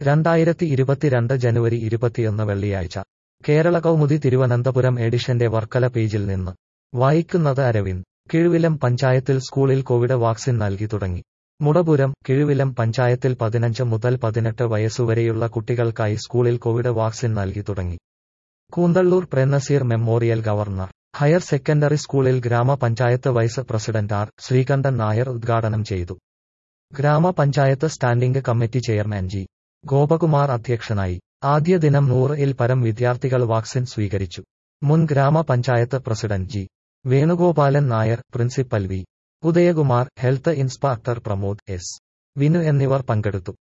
രണ്ടായിരത്തി ഇരുപത്തിരണ്ട് ജനുവരി ഇരുപത്തിയൊന്ന് വെള്ളിയാഴ്ച കേരള കൗമുദി തിരുവനന്തപുരം എഡിഷന്റെ വർക്കല പേജിൽ നിന്ന് വായിക്കുന്നത് അരവിന്ദ് കിഴുവിലം പഞ്ചായത്തിൽ സ്കൂളിൽ കോവിഡ് വാക്സിൻ നൽകി തുടങ്ങി മുടപുരം കിഴുവിലം പഞ്ചായത്തിൽ പതിനഞ്ച് മുതൽ പതിനെട്ട് വയസ്സുവരെയുള്ള കുട്ടികൾക്കായി സ്കൂളിൽ കോവിഡ് വാക്സിൻ നൽകി തുടങ്ങി Koonthalloor Premnazir memorial government higher secondary സ്കൂളിൽ ഗ്രാമപഞ്ചായത്ത് vice president R Sreekantan Nair ഉദ്ഘാടനം ചെയ്തു ഗ്രാമപഞ്ചായത്ത് standing committee chairman G Gopakumar അധ്യക്ഷനായി ആദ്യ ദിനം നൂറ് ഇൽ പരം വിദ്യാർത്ഥികൾ വാക്സിൻ സ്വീകരിച്ചു മുൻ ഗ്രാമപഞ്ചായത്ത് president G Venugopalan Nair principal V Udayakumar health inspector Pramod S Vinu എന്നിവർ പങ്കെടുത്തു